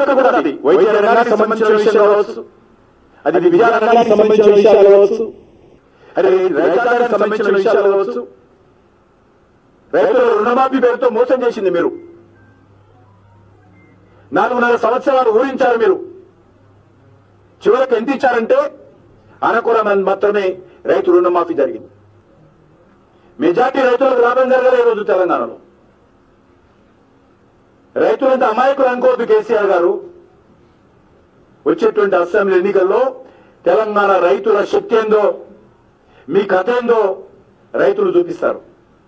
ఒక్కటి కూడా అది వైద్య రంగానికి సంబంధించిన విషయం కావచ్చు అది విద్యా రంగానికి సంబంధించిన విషయాలు కావచ్చు అది రైతాంగానికి సంబంధించిన విషయాలు కావచ్చు రైతుల రుణమాఫీ పేరుతో మోసం చేసింది మీరు నాలుగున్నర సంవత్సరాలు ఊరించారు మీరు చివరికి ఎంత ఇచ్చారంటే అరకొర మంది మాత్రమే రైతు రుణమాఫీ జరిగింది మెజార్టీ రైతులకు లాభం జరగలే ఈ రోజు తెలంగాణలో రైతులంతా అమాయకులు అనుకోవద్దు కేసీఆర్ గారు వచ్చేటువంటి అసెంబ్లీ ఎన్నికల్లో తెలంగాణ రైతుల శక్తి ఏందో మీ కథ ఏందో రైతులు చూపిస్తారు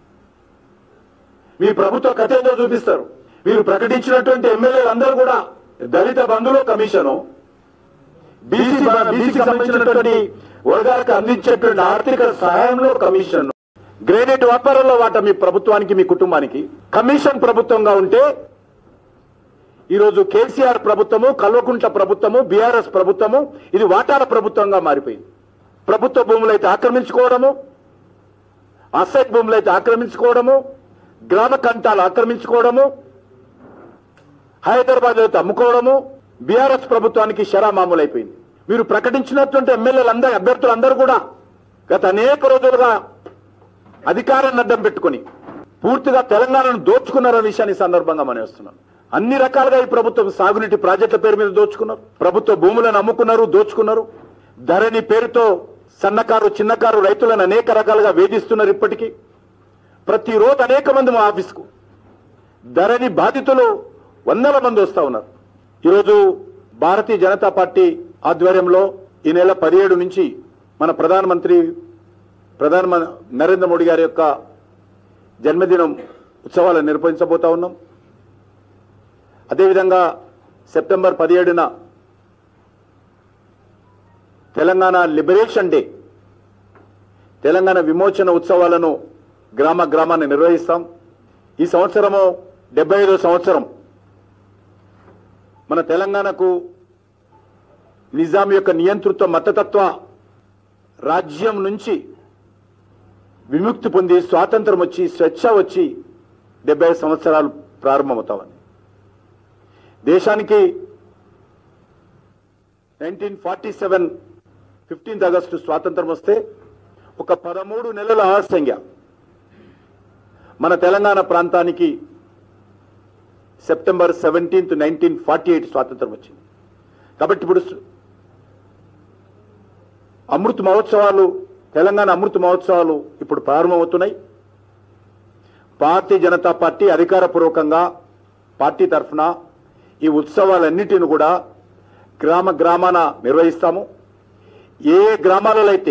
మీ ప్రభుత్వ కథ ఏందో చూపిస్తారు మీరు ప్రకటించినటువంటి ఎమ్మెల్యేలు అందరూ కూడా దళిత బంధువులు కమిషను బీసీ బీసీకి సంబంధించినటువంటి వర్గాలకు అందించేటువంటి ఆర్థిక సహాయంలో కమిషన్ గ్రేడెడ్ వ్యాపారంలో వాటా మీ ప్రభుత్వానికి మీ కుటుంబానికి కమిషన్ ప్రభుత్వంగా ఉంటే ఈరోజు కేసీఆర్ ప్రభుత్వము కల్వకుంట్ల ప్రభుత్వము బీఆర్ఎస్ ప్రభుత్వము ఇది వాటాల ప్రభుత్వంగా మారిపోయింది ప్రభుత్వ భూములైతే ఆక్రమించుకోవడము అసైట్ భూములైతే ఆక్రమించుకోవడము గ్రామ కంటాలు ఆక్రమించుకోవడము హైదరాబాద్ అయితే అమ్ముకోవడము బీఆర్ఎస్ ప్రభుత్వానికి షరా మామూలైపోయింది మీరు ప్రకటించినటువంటి ఎమ్మెల్యేలు అందరూ అభ్యర్థులు అందరూ కూడా గత అనేక రోజులుగా అధికారాన్ని అడ్డం పెట్టుకుని పూర్తిగా తెలంగాణను దోచుకున్నారన్న విషయాన్ని ఈ సందర్భంగా మనవేస్తున్నాను అన్ని రకాలుగా ఈ ప్రభుత్వం సాగునీటి ప్రాజెక్టుల పేరు మీద దోచుకున్నారు ప్రభుత్వ భూములను అమ్ముకున్నారు దోచుకున్నారు ధరణి పేరుతో సన్నకారు చిన్నకారు రైతులను అనేక రకాలుగా వేధిస్తున్నారు ఇప్పటికీ ప్రతిరోజు అనేక మంది మా ఆఫీస్కు ధరణి బాధితులు వందల మంది వస్తా ఉన్నారు ఈరోజు భారతీయ జనతా పార్టీ ఆధ్వర్యంలో ఈ నెల పదిహేడు నుంచి మన ప్రధానమంత్రి ప్రధాన నరేంద్ర మోడీ గారి యొక్క జన్మదినం ఉత్సవాలను నిర్వహించబోతా ఉన్నాం అదేవిధంగా సెప్టెంబర్ పదిహేడున తెలంగాణ లిబరేషన్ డే తెలంగాణ విమోచన ఉత్సవాలను గ్రామ గ్రామాన్ని నిర్వహిస్తాం ఈ సంవత్సరము డెబ్బై ఐదో సంవత్సరం మన తెలంగాణకు నిజాం యొక్క నియంతృత్వ మతతత్వ రాజ్యం నుంచి విముక్తి పొంది స్వాతంత్రం వచ్చి స్వేచ్ఛ వచ్చి డెబ్బై ఐదు సంవత్సరాలు ప్రారంభమవుతామని దేశానికి nineteen forty seven fifteenth August స్వాతంత్రం వస్తే ఒక పదమూడు నెలల ఆలస్యంగా మన తెలంగాణ ప్రాంతానికి September seventeenth nineteen forty eight స్వాతంత్రం వచ్చింది కాబట్టి ఇప్పుడు సు- అమృత్ మహోత్సవాలు తెలంగాణ అమృత్ మహోత్సవాలు ఇప్పుడు ప్రారంభమవుతున్నాయి భారతీయ జనతా పార్టీ అధికారపూర్వకంగా పార్టీ తరఫున ఈ ఉత్సవాలన్నిటిని కూడా గ్రామ గ్రామాన నిర్వహిస్తాము ఏ గ్రామాలలో అయితే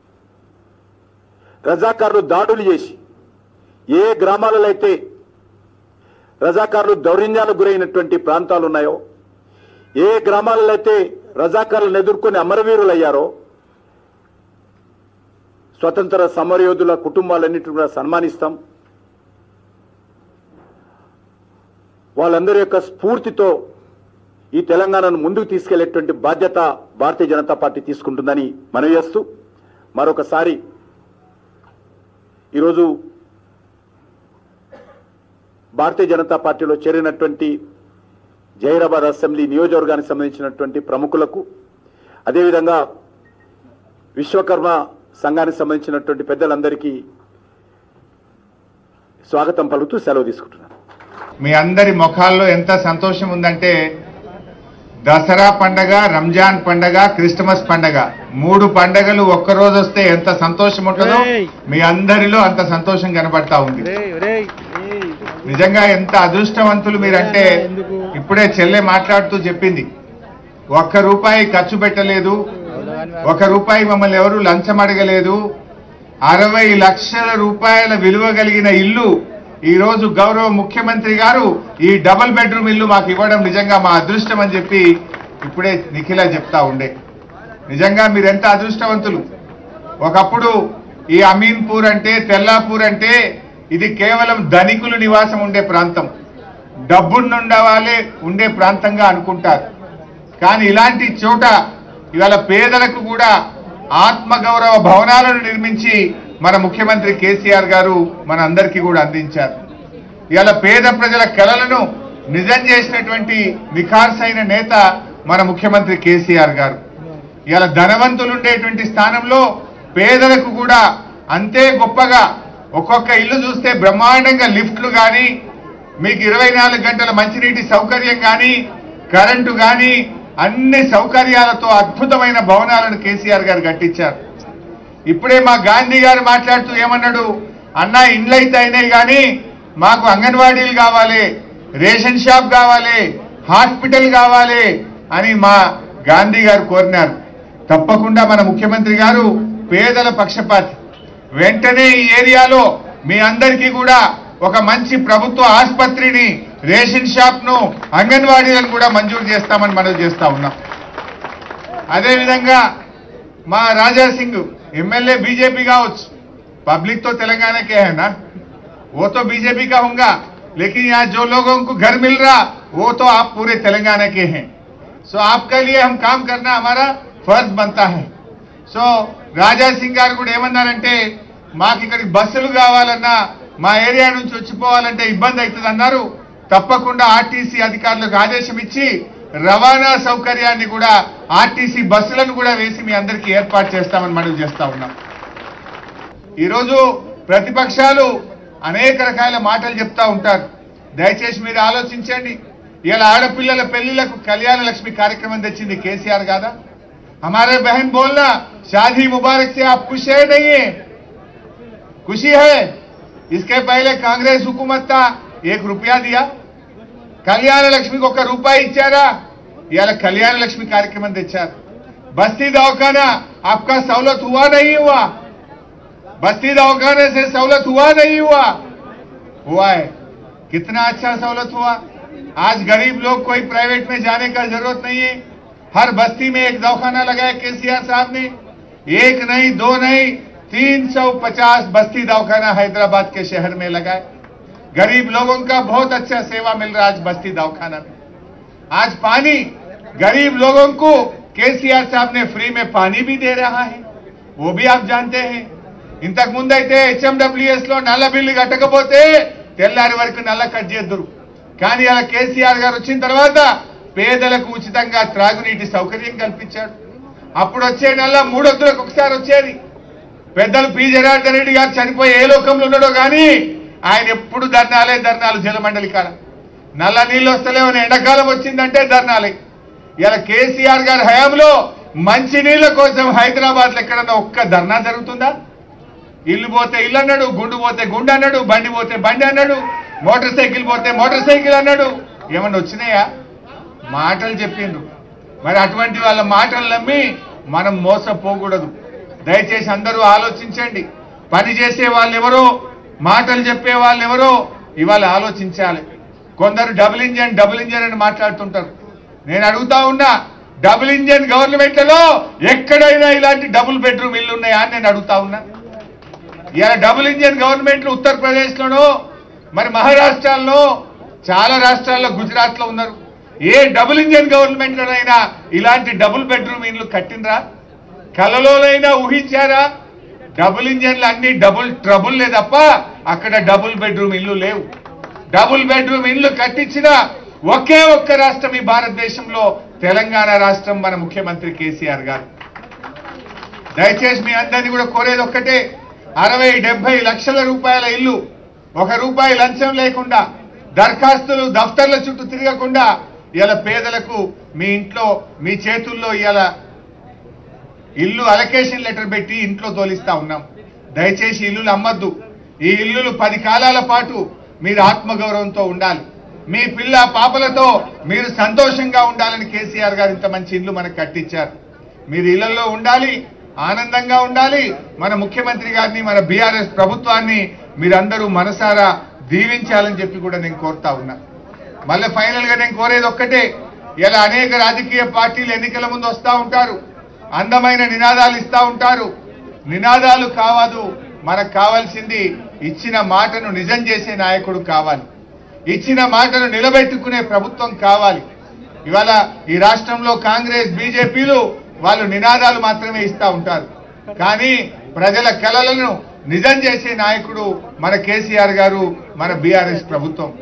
రజాకారులు దాడులు చేసి ఏ గ్రామాలలో అయితే రజాకారులు దౌర్జన్యాలకు గురైనటువంటి ప్రాంతాలు ఉన్నాయో ఏ గ్రామాలలో అయితే రజాకారులను ఎదుర్కొని అమరవీరులయ్యారో స్వతంత్ర సమరయోధుల కుటుంబాలన్నింటిని కూడా సన్మానిస్తాం వాళ్ళందరి యొక్క స్ఫూర్తితో ఈ తెలంగాణను ముందుకు తీసుకెళ్లేటువంటి బాధ్యత భారతీయ జనతా పార్టీ తీసుకుంటుందని మనవి చేస్తూ మరొకసారి ఈరోజు భారతీయ జనతా పార్టీలో చేరినటువంటి జైరాబాద్ అసెంబ్లీ నియోజకవర్గానికి సంబంధించినటువంటి ప్రముఖులకు అదేవిధంగా విశ్వకర్మ సంఘానికి సంబంధించినటువంటి పెద్దలందరికీ స్వాగతం పలుకుతూ సెలవు తీసుకుంటున్నాను మీ అందరి ముఖాల్లో ఎంత సంతోషం ఉందంటే దసరా పండగ రంజాన్ పండగ క్రిస్టమస్ పండగ మూడు పండగలు ఒక్క రోజు వస్తే ఎంత సంతోషం ఉంటుందో మీ అందరిలో అంత సంతోషం కనబడతా ఉంది నిజంగా ఎంత అదృష్టవంతులు మీరంటే ఇప్పుడే చెల్లె మాట్లాడుతూ చెప్పింది ఒక్క రూపాయి ఖర్చు పెట్టలేదు ఒక రూపాయి మమ్మల్ని ఎవరు లంచం అడగలేదు అరవై లక్షల రూపాయల విలువ కలిగిన ఇల్లు ఈ రోజు గౌరవ ముఖ్యమంత్రి గారు ఈ డబుల్ బెడ్రూమ్ ఇల్లు మాకు ఇవ్వడం నిజంగా మా అదృష్టం అని చెప్పి ఇప్పుడే నిఖిల చెప్తా ఉండే నిజంగా మీరెంత అదృష్టవంతులు ఒకప్పుడు ఈ అమీన్పూర్ అంటే తెల్లాపూర్ అంటే ఇది కేవలం ధనికులు నివాసం ఉండే ప్రాంతం డబ్బున్నుండే వాళ్ళే ఉండే ప్రాంతంగా అనుకుంటారు కానీ ఇలాంటి చోట ఇవాళ పేదలకు కూడా ఆత్మగౌరవ భవనాలను నిర్మించి మన ముఖ్యమంత్రి కేసీఆర్ గారు మన అందరికీ కూడా అందించారు ఇవాళ పేద ప్రజల కలలను నిజం చేసినటువంటి నిఖార్సైన నేత మన ముఖ్యమంత్రి కేసీఆర్ గారు ఇలా ధనవంతులు ఉండేటువంటి స్థానంలో పేదలకు కూడా అంతే గొప్పగా ఒక్కొక్క ఇల్లు చూస్తే బ్రహ్మాండంగా లిఫ్ట్లు కానీ మీకు ఇరవై నాలుగు గంటల మంచినీటి సౌకర్యం కానీ కరెంటు కానీ అన్ని సౌకర్యాలతో అద్భుతమైన భవనాలను కేసీఆర్ గారు కట్టించారు ఇప్పుడే మా గాంధీ గారు మాట్లాడుతూ ఏమన్నాడు అన్న ఇండ్లు అయితే అయినాయి కానీ మాకు అంగన్వాడీలు కావాలి రేషన్ షాప్ కావాలి హాస్పిటల్ కావాలి అని మా గాంధీ గారు కోరినారు తప్పకుండా మన ముఖ్యమంత్రి గారు పేదల పక్షపాతి వెంటనే ఈ ఏరియాలో మీ అందరికీ కూడా ఒక మంచి ప్రభుత్వ ఆసుపత్రిని రేషన్ షాప్ ను అంగన్వాడీలను కూడా మంజూరు చేస్తామని మనం చేస్తా ఉన్నాం అదేవిధంగా మా రాజా సింగ్ ఎమ్మెల్యే बीजेपी కావచ్చు पब्लिक तो तेलंगाना के है ना वो तो बीजेपी का होगा लेकिन यहाँ जो लोगों को घर मिल रहा वो तो आप पूरे तेलंगाना के हैं सो आपके लिए हम काम करना हमारा फर्ज बनता है సో రాజా సింగ్ గారు కూడా ఏమన్నారంటే మాకు ఇక్కడికి బస్సులు కావాలన్నా మా ఏరియా నుంచి వచ్చిపోవాలంటే ఇబ్బంది అవుతుంది అన్నారు తప్పకుండా ఆర్టీసీ అధికారులకు ఆదేశం ఇచ్చి రవాణా సౌకర్యాన్ని కూడా ఆర్టీసీ బస్సులను కూడా వేసి మీ అందరికీ ఏర్పాటు చేస్తామని మనం చేస్తా ఉన్నాం ఈరోజు ప్రతిపక్షాలు అనేక రకాల మాటలు చెప్తా ఉంటారు దయచేసి మీరు ఆలోచించండి ఇలా ఆడపిల్లల పెళ్లిళ్లకు కళ్యాణ లక్ష్మి కార్యక్రమం తెచ్చింది కేసీఆర్ కాదా हमारे बहन बोलना शादी मुबारक से आप खुश है नहीं है खुशी है इसके पहले कांग्रेस हुकूमत था एक रुपया दिया కళ్యాణ లక్ష్మికి ఒక రూపాయి ఇచ్చారా ఇవాళ కళ్యాణ లక్ష్మి కార్యక్రమం తెచ్చారు బస్తీ దవాఖానా आपका सहूलत हुआ नहीं हुआ बस्ती दवाखाने से सहूलत हुआ नहीं हुआ हुआ है कितना अच्छा सहूलत हुआ आज गरीब लोग कोई प्राइवेट में जाने का जरूरत नहीं है हर बस्ती में एक दवाखाना लगाया केसीआर साहब ने एक नहीं दो नहीं 350 बस्ती दवाखाना हैदराबाद के शहर में लगाए गरीब लोगों का बहुत अच्छा सेवा मिल रहा है आज बस्ती दवाखाना में आज पानी गरीब लोगों को केसीआर साहब ने फ्री में पानी भी दे रहा है वो भी आप जानते हैं ఇంతకు ముందు అయితే హెచ్ఎండబ్ల్యూఎస్ లో నల్ల బిల్లు కట్టకపోతే తెల్లారి వరకు నల్ల కట్ చేద్దరు కానీ అలా కేసీఆర్ గారు వచ్చిన తర్వాత పేదలకు ఉచితంగా త్రాగునీటి సౌకర్యం కల్పించాడు అప్పుడు వచ్చే నెల మూడొద్దులకు ఒకసారి వచ్చేది పెద్దలు పి జనార్దన్ రెడ్డి గారు చనిపోయి ఏ లోకంలో ఉన్నాడో కానీ ఆయన ఎప్పుడు ధర్నాలే ధర్నాలు జలమండలి కాడ నల్ల నీళ్ళు వస్తలేమని ఎండాకాలం వచ్చిందంటే ధర్నాలే ఇలా కేసీఆర్ గారి హయాంలో మంచి నీళ్ల కోసం హైదరాబాద్ లో ఎక్కడన్నా ఒక్క ధర్నా జరుగుతుందా ఇల్లు పోతే ఇల్లు అన్నాడు గుండు పోతే గుండు అన్నాడు బండి పోతే బండి అన్నాడు మోటార్ సైకిల్ పోతే మోటార్ సైకిల్ అన్నాడు ఏమన్నా వచ్చినాయా మాటలు చెప్పిండ్రు మరి అటువంటి వాళ్ళ మాటలు నమ్మి మనం మోసపోకూడదు దయచేసి అందరూ ఆలోచించండి పని చేసే వాళ్ళు ఎవరో మాటలు చెప్పే వాళ్ళు ఎవరో ఇవాళ ఆలోచించాలి కొందరు డబుల్ ఇంజన్ డబుల్ ఇంజన్ అని మాట్లాడుతుంటారు నేను అడుగుతా ఉన్నా డబుల్ ఇంజన్ గవర్నమెంట్లలో ఎక్కడైనా ఇలాంటి డబుల్ బెడ్రూమ్ ఇల్లు ఉన్నాయా అని నేను అడుగుతా ఉన్నా ఇలా డబుల్ ఇంజన్ గవర్నమెంట్లు ఉత్తరప్రదేశ్ లోనో మరి మహారాష్ట్రలో చాలా రాష్ట్రాల్లో గుజరాత్ లో ఉన్నారు ఏ డబుల్ ఇంజన్ గవర్నమెంట్ లోనైనా ఇలాంటి డబుల్ బెడ్రూమ్ ఇండ్లు కట్టినరా కలలోనైనా ఊహించారా డబుల్ ఇంజన్లు అన్ని డబుల్ ట్రబుల్ తప్ప అక్కడ డబుల్ బెడ్రూమ్ ఇల్లు లేవు డబుల్ బెడ్రూమ్ ఇల్లు కట్టించిన ఒకే ఒక్క రాష్ట్రం ఈ భారతదేశంలో తెలంగాణ రాష్ట్రం మన ముఖ్యమంత్రి కేసీఆర్ గారు దయచేసి మీ అందరినీ కూడా కోరేది ఒక్కటే అరవై డెబ్బై లక్షల రూపాయల ఇల్లు ఒక రూపాయి లంచం లేకుండా దరఖాస్తులు దఫ్తర్ల చుట్టూ తిరగకుండా ఇలా పేదలకు మీ ఇంట్లో మీ చేతుల్లో ఇలా ఇల్లు అలకేషన్ లెటర్ పెట్టి ఇంట్లో తోలిస్తా ఉన్నాం దయచేసి ఇల్లులు అమ్మద్దు ఈ ఇల్లులు పది కాలాల పాటు మీరు ఆత్మగౌరవంతో ఉండాలి మీ పిల్ల పాపలతో మీరు సంతోషంగా ఉండాలని కేసీఆర్ గారు ఇంత మంచి ఇల్లు మనకు కట్టించారు మీరు ఇళ్లలో ఉండాలి ఆనందంగా ఉండాలి మన ముఖ్యమంత్రి గారిని మన బీఆర్ఎస్ ప్రభుత్వాన్ని మీరందరూ మనసారా దీవించాలని చెప్పి కూడా నేను కోరుతా ఉన్నా మళ్ళీ ఫైనల్ గా నేను కోరేది ఒక్కటే ఇలా అనేక రాజకీయ పార్టీలు ఎన్నికల ముందు వస్తా ఉంటారు అందమైన నినాదాలు ఇస్తా ఉంటారు నినాదాలు కావదు మనకు కావాల్సింది ఇచ్చిన మాటను నిజం చేసే నాయకుడు కావాలి ఇచ్చిన మాటను నిలబెట్టుకునే ప్రభుత్వం కావాలి ఇవాళ ఈ రాష్ట్రంలో కాంగ్రెస్ బీజేపీలు వాళ్ళు నినాదాలు మాత్రమే ఇస్తా ఉంటారు కానీ ప్రజల కలలను నిజం చేసే నాయకుడు మన కేసీఆర్ గారు మన బీఆర్ఎస్ ప్రభుత్వం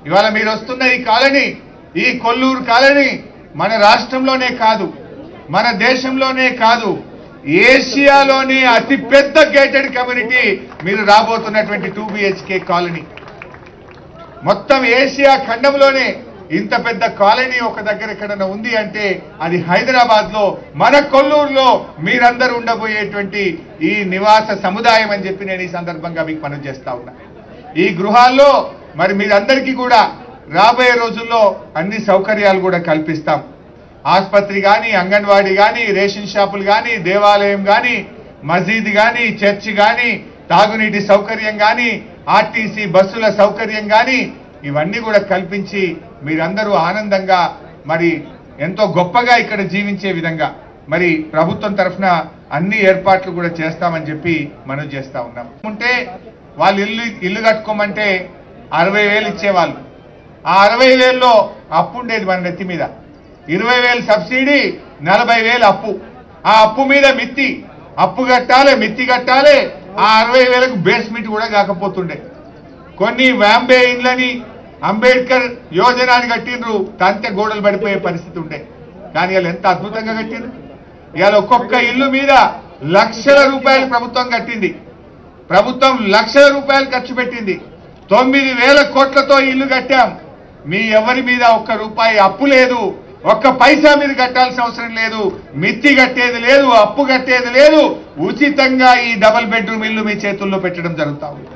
ఇవాళ మీరు వస్తున్న ఈ కాలనీ ఈ కొల్లూరు కాలనీ మన రాష్ట్రంలోనే కాదు మన దేశంలోనే కాదు ఏషియాలోనే అతి పెద్ద గేటెడ్ కమ్యూనిటీ మీరు రాబోతున్నటువంటి టూ బిహెచ్కే కాలనీ మొత్తం ఏషియా ఖండంలోనే ఇంత పెద్ద కాలనీ ఒక దగ్గర ఎక్కడైనా ఉంది అంటే అది హైదరాబాద్ లో మన కొల్లూరులో మీరందరూ ఉండబోయేటువంటి ఈ నివాస సముదాయం అని చెప్పి నేను ఈ సందర్భంగా మీకు మనం చేస్తా ఉన్నా ఈ గృహాల్లో మరి మీరందరికీ కూడా రాబోయే రోజుల్లో అన్ని సౌకర్యాలు కూడా కల్పిస్తాం ఆసుపత్రి కానీ అంగన్వాడీ కానీ రేషన్ షాపులు కానీ దేవాలయం కానీ మసీద్ కానీ చర్చ్ కానీ తాగునీటి సౌకర్యం కానీ ఆర్టీసీ బస్సుల సౌకర్యం కానీ ఇవన్నీ కూడా కల్పించి మీరందరూ ఆనందంగా మరి ఎంతో గొప్పగా ఇక్కడ జీవించే విధంగా మరి ప్రభుత్వం తరఫున అన్ని ఏర్పాట్లు కూడా చేస్తామని చెప్పి మనం చేస్తా ఉన్నాం ఉంటే వాళ్ళు ఇల్లు ఇల్లు కట్టుకోమంటే అరవై వేలు ఇచ్చేవాళ్ళు ఆ అరవై వేల్లో అప్పు ఉండేది మన నెత్తి మీద ఇరవై వేలు సబ్సిడీ నలభై వేలు అప్పు ఆ అప్పు మీద మిత్తి అప్పు కట్టాలి మిత్తి కట్టాలి ఆ అరవై వేలకు బేస్మెంట్ కూడా కాకపోతుండే కొన్ని వ్యాంబే ఇండ్లని అంబేద్కర్ యోజన అని కట్టిండ్రు తంతె గోడలు పడిపోయే పరిస్థితి ఉండే కానీ వాళ్ళు ఎంత అద్భుతంగా కట్టిండ్రు ఇవాళ ఒక్కొక్క ఇల్లు మీద లక్షల రూపాయలు ప్రభుత్వం కట్టింది ప్రభుత్వం లక్షల రూపాయలు ఖర్చు పెట్టింది తొమ్మిది వేల కోట్లతో ఇల్లు కట్టాం మీ ఎవరి మీద ఒక్క రూపాయి అప్పు లేదు ఒక్క పైసా మీరు కట్టాల్సిన అవసరం లేదు మిత్తి కట్టేది లేదు అప్పు కట్టేది లేదు ఉచితంగా ఈ డబల్ బెడ్రూమ్ ఇల్లు మీ చేతుల్లో పెట్టడం జరుగుతా ఉంది